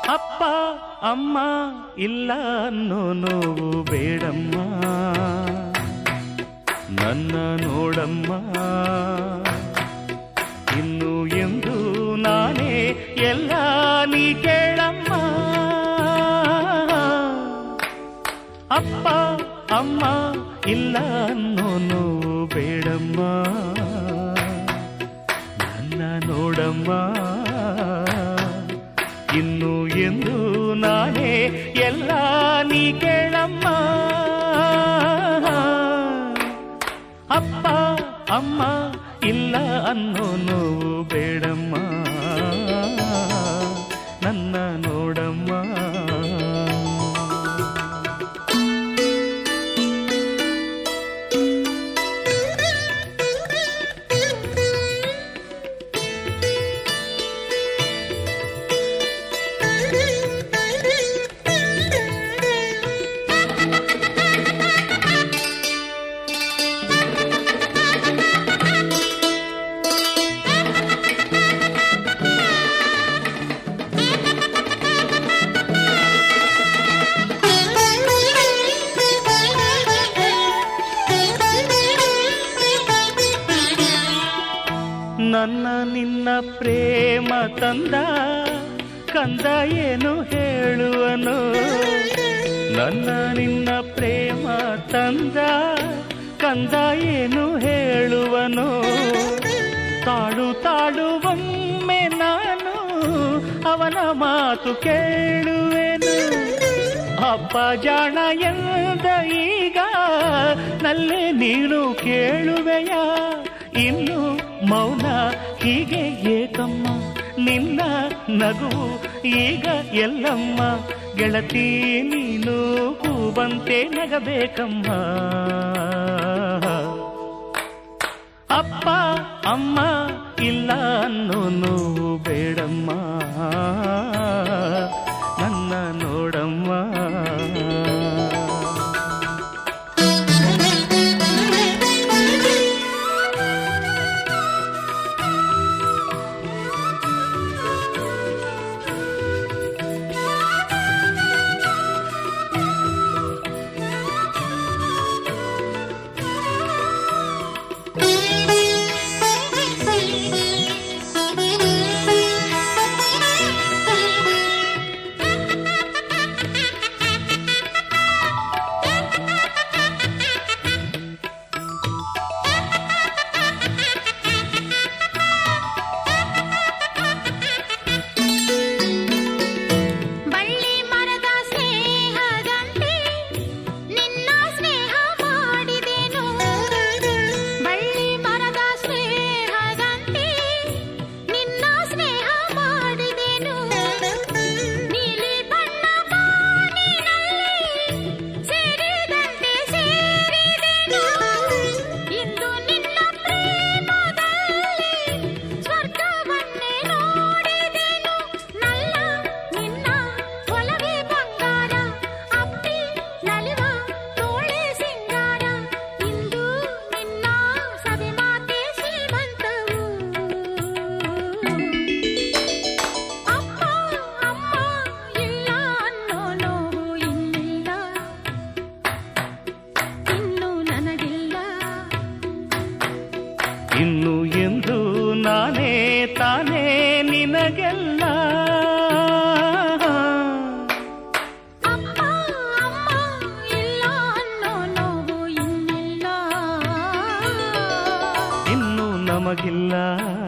ಅಪ್ಪ ಅಮ್ಮ ಇಲ್ಲ ಅನ್ನೋ ನೋವು ಬೇಡಮ್ಮ ನನ್ನ ನೋಡಮ್ಮ ಇನ್ನು ಎಂದು ನಾನೇ ಎಲ್ಲ ನೀ ಕೇಳಮ್ಮ ಅಪ್ಪ ಅಮ್ಮ ಇಲ್ಲ ಅನ್ನೋ ನೋವು ಬೇಡಮ್ಮ ನನ್ನ ನೋಡಮ್ಮ ಇನ್ನು ಎಂದು ನಾನೇ ಎಲ್ಲ ನೀ ಕೇಳಮ್ಮ ಅಪ್ಪ ಅಮ್ಮ ಇಲ್ಲ ಅನ್ನೋ ನೋವು ಬೇಡಮ್ಮ ನನ್ನ ನೋಡಮ್ಮ ನನ್ನ ನಿನ್ನ ಪ್ರೇಮ ತಂದ ಕಂದ ಏನು ಹೇಳುವನು ನನ್ನ ನಿನ್ನ ಪ್ರೇಮ ತಂದ ಕಂದ ಏನು ಹೇಳುವನು ತಾಳು ತಾಳುವೊಮ್ಮೆ ನಾನು ಅವನ ಮಾತು ಕೇಳುವೆನು ಅಪ್ಪ ಜಾಣ ಎಂದ ಈಗ ನಲ್ಲೆ ನೀನು ಕೇಳುವೆಯ ಇನ್ನು ಮೌನ ಹೀಗೆ ಏಕಮ್ಮ ನಿನ್ನ ನಗು ಈಗ ಎಲ್ಲಮ್ಮ ಗೆಳತಿ ನೀನು ಕೂಬಂತೆ ನಗಬೇಕಮ್ಮ ಅಪ್ಪ ಅಮ್ಮ ಇಲ್ಲ ಅನ್ನೋ ನೋವು ಬೇಡಮ್ಮ ನನ್ನ ನೋಡಮ್ಮ ಬಳ್ಳಿ ಮರದ ಸ್ನೇಹದಂತೆ ನಿನ್ನ ಸ್ನೇಹ ಮಾಡಿದೆನು ಬಳ್ಳಿ ಮರದ ಸ್ನೇಹದಂತೆ ನಿನ್ನ ಸ್ನೇಹ ಮಾಡಿದೆನು ನೀಲಿ ಬಣ್ಣ ಬಾನಿನಲ್ಲಿ ಸೇರಿದಂತೆ ಸೇರಿದೆನು ಇಂದು ನಿನ್ನ ಪ್ರೇಮದಲ್ಲಿ ಸ್ವರ್ಗವನ್ನೇ ನೋಡಿದೆನು ನಲ್ಲ ನಿನ್ನ ಒಲವೇ ಬಂಗಾರ ಅಪ್ಪಿ ನಲಿವ ತೋಳೆ ಸಿಂಗಾರ ಇಂದು ನಿನ್ನ ಸವಿ ಮಾತೆ ಶ್ರೀಮಂತವು ಅಪ್ಪ ಅಮ್ಮ ಇಲ್ಲ ಅನ್ನೋ ನೋವು ಇನ್ನಿಲ್ಲ ಇನ್ನು ನನಗಿಲ್ಲ ಇನ್ನು ಎಂದು ನಾನೇ ತಾನೇ ನಿನಗೆಲ್ಲ ಅಪ್ಪ ಅಮ್ಮ ಇಲ್ಲ ಅನ್ನೋ ನೋವು ಇನ್ನಿಲ್ಲ ಇನ್ನು ನಮಗಿಲ್ಲ